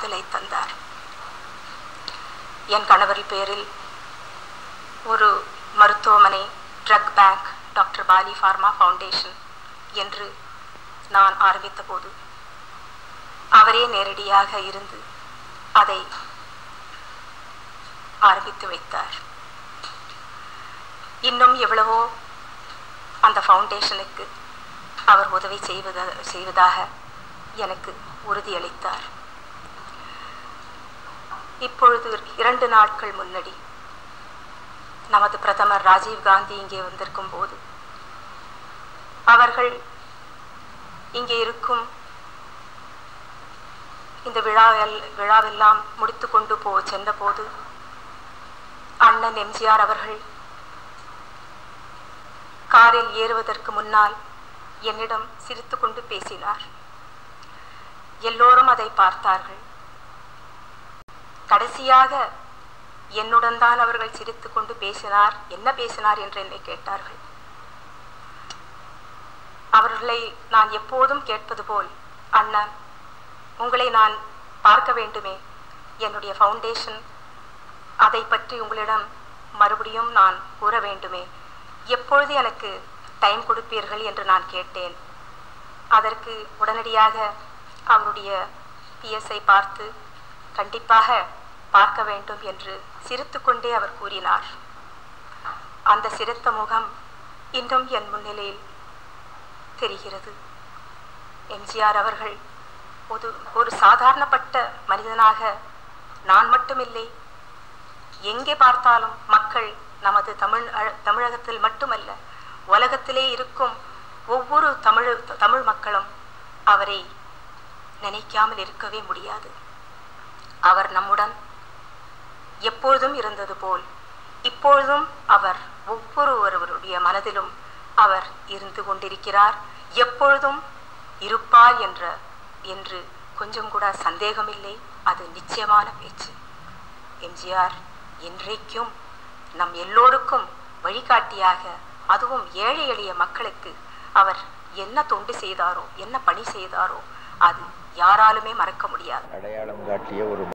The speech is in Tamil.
ஆறுதலை தந்தார் என் கணவர் பேரில் ஒரு மருத்துவமனை drug bank doctor Pali pharma foundation என்று நான் ஆரம்பித்த போது அவரே நேரடியாக இருந்து அதை ஆரம்பித்து வைத்தார் இன்னும் எவ்வளவோ அந்த ஃபவுண்டேஷனுக்கு அவர் உதவி செய்வத செய்வதாக எனக்கு உறுதியளித்தார் இப்பொழுது இரண்டு நாட்கள் முன்னாடி நமது பிரதமர் ராஜீவ் காந்தி இங்கே வந்திருக்கும் போது அவர்கள் இங்கே இருக்கும் இந்த விழாவெல் விழாவெல்லாம் முடித்து கொண்டு போ சென்றபோது அண்ணன் எம்ஜிஆர் அவர்கள் காரில் ஏறுவதற்கு முன்னால் என்னிடம் சிரித்து கொண்டு பேசினார் எல்லோரும் அதை பார்த்தார்கள் கடைசியாக என்னுடன் தான் அவர்கள் சிரித்து கொண்டு பேசினார் என்ன பேசினார் என்று என்னை கேட்டார்கள் அவர்களை நான் எப்போதும் கேட்பது போல் அண்ணன் உங்களை நான் பார்க்க வேண்டுமே என்னுடைய ஃபவுண்டேஷன் அதை பற்றி உங்களிடம் மறுபடியும் நான் கூற வேண்டுமே எப்பொழுது எனக்கு டைம் கொடுப்பீர்கள் என்று நான் கேட்டேன் அதற்கு உடனடியாக அவருடைய பிஎஸ்ஐ பார்த்து கண்டிப்பாக பார்க்க வேண்டும் என்று சிரித்து கொண்டே அவர் கூறினார் அந்த சிரித்த முகம் இன்னும் என் முன்னிலையில் தெரிகிறது எம்ஜிஆர் அவர்கள் ஒரு ஒரு சாதாரணப்பட்ட மனிதனாக நான் மட்டுமில்லை எங்கே பார்த்தாலும் மக்கள் நமது தமிழ் தமிழகத்தில் மட்டுமல்ல உலகத்திலே இருக்கும் ஒவ்வொரு தமிழ் தமிழ் மக்களும் அவரை நினைக்காமல் இருக்கவே முடியாது அவர் நம்முடன் எப்பொழுதும் இருந்தது போல் இப்பொழுதும் அவர் ஒவ்வொருவருடைய மனதிலும் அவர் இருந்து கொண்டிருக்கிறார் எப்பொழுதும் இருப்பார் என்ற என்று கொஞ்சம் கூட சந்தேகமில்லை அது நிச்சயமான பேச்சு எம்ஜிஆர் என்றைக்கும் நம் எல்லோருக்கும் வழிகாட்டியாக அதுவும் ஏழை எளிய மக்களுக்கு அவர் என்ன தொண்டு செய்தாரோ என்ன பணி செய்தாரோ அது யாராலுமே மறக்க முடியாது அடையாளம் காட்டிய ஒரு